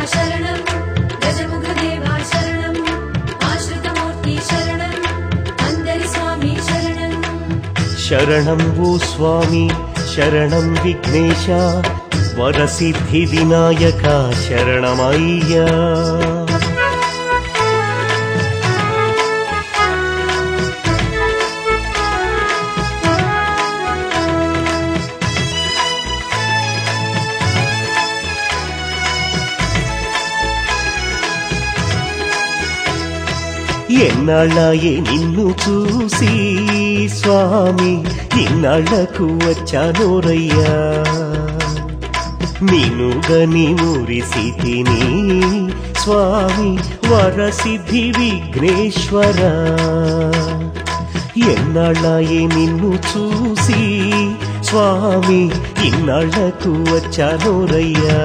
శరణం గజముఖదేవా శరణం ఆశ్రితమూర్తి శరణం అందరి స్వామి శరణం శరణం ఓ స్వామి శరణం విఘ్నేశ వరసిద్ధి వినాయక శరణమయ్యా ఎన్నాళ్ళాయే నిన్ను చూసి స్వామి ఇన్నాళ్లకు వచ్చానోరయ్యా నిన్నుగని మురిసితిని స్వామి వరసిద్ధి విఘ్నేశ్వర ఎన్నాళ్ళాయే నిన్ను చూసి స్వామి ఇన్నాళ్లకు వచ్చానోరయ్యా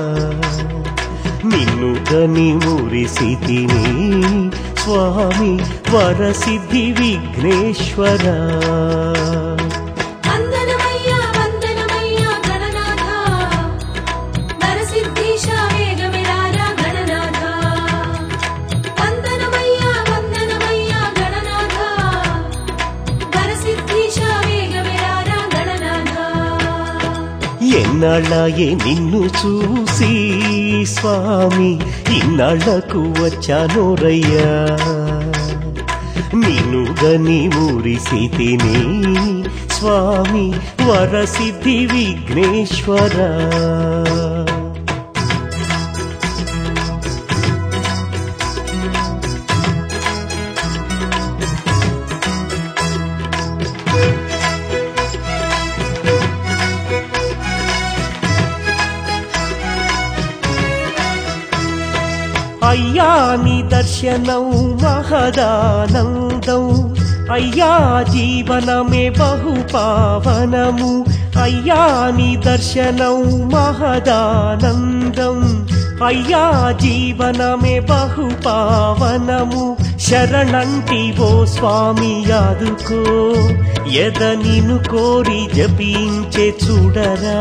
నిన్ను గని మురిసితిని స్వామి వరసిద్ధి విఘ్నేశ్వర వందనమయ్యా వందనమయ్యా గణనాథ వరసిద్ధీశ వేగమిరారా గణనాథ వందనమయ్యా వందనమయ్యా గణనాథ వరసిద్ధీశ వేగమిరారా గణనాథ ఎన్నాళ్ళాయే నిన్ను చూసి స్వామి ఇన్నాళ్లకు వచ్చానోరయ్యా నిన్ను గని మురిసితిని స్వామి వరసిద్ధి విఘ్నేశ్వర అయ్యా నీ దర్శనం మహదానందం అయ్యా జీవనమే బహు పావనము అయ్యా నీ దర్శనం మహదానందం అయ్యా జీవనమే బహు పావనము శరణంటి ఓ స్వామి యాదుకో ఎద నిన్ను కోరి జపించే చూడరా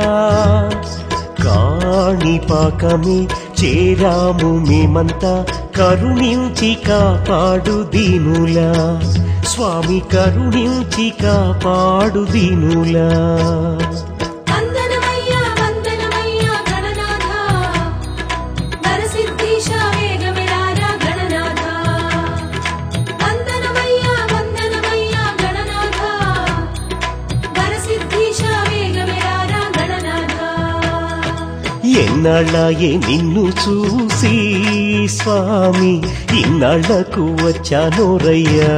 కాణిపాకమే చేరాము మేమంతా కరుణించి కాపాడు దీనులా స్వామి కరుణించి కాపాడు దీనులా వందనమయ్యా వందనమయ్యా గణనాథ వరసిద్ధీశ వేగమిరారా గణనాథ వందనమయ్యా వందనమయ్యా గణనాథ వరసిద్ధీశ వేగమిరారా గణనాథ ఎన్నాళ్ళాయే నిన్ను చూసి స్వామి ఇన్నాళ్లకు వచ్చానోరయ్యా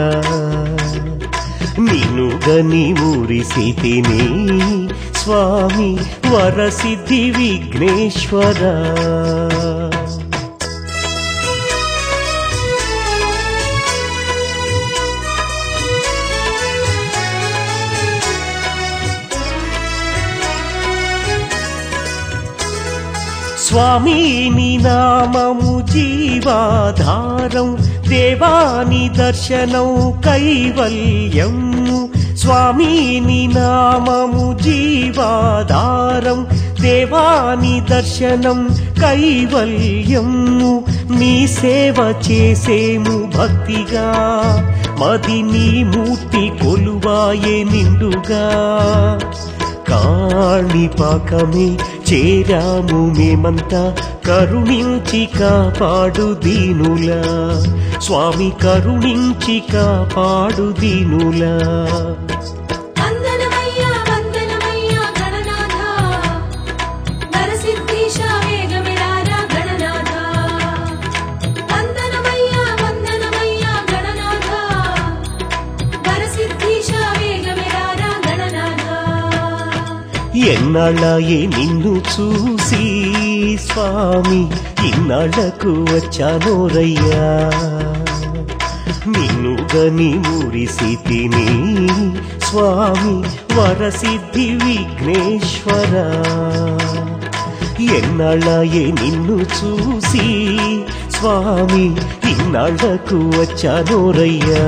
నిన్ను గని మురిసితిని స్వామి వరసిద్ధి విఘ్నేశ్వర స్వామి నీ నామము జీవాధారం దేవాని దర్శనం కైవల్యము స్వామి నీ నామము జీవాధారం దేవాని దర్శనం కైవల్యము నీ సేవ చేసేము భక్తిగా మది నీ మూర్తి కొలువాయే నిండుగా కాణిపాకమే చేరాము మేమంతా కరుణించి కాపాడు దీనులా స్వామి కరుణించి కాపాడు దీనులా వందనమయ్యా వందనమయ్యా గణనాథ వరసిద్ధీశ వేగమిరారా గణనాథ వందనమయ్యా వందనమయ్యా గణనాథ వరసిద్ధీశ వేగమిరారా గణనాథ ఎన్నాళ్ళాయే నిన్ను చూసి స్వామి ఇన్నాళ్లకు వచ్చానోరయ్యా నిన్ను గని మురిసితిని స్వామి వరసిద్ధి విఘ్నేశ్వర ఎన్నాళ్ళాయే నిన్ను చూసి స్వామి ఇన్నాళ్లకు వచ్చానోరయ్యా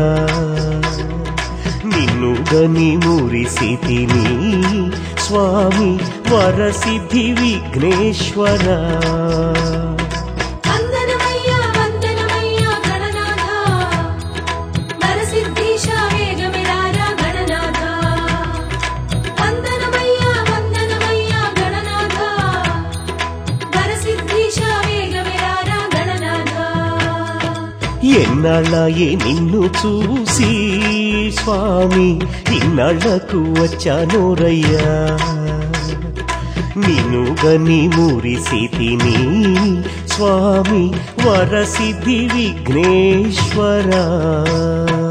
నిన్ను గని మురిసితిని స్వామి వరసిద్ధి విఘ్నేశ్వర ఎన్నాళ్ళాయే నిన్ను చూసి స్వామి ఇన్నాళ్లకు వచ్చానోరయ్యా నిన్ను గని మురిసితిని స్వామి వరసిద్ధి విఘ్నేశ్వరా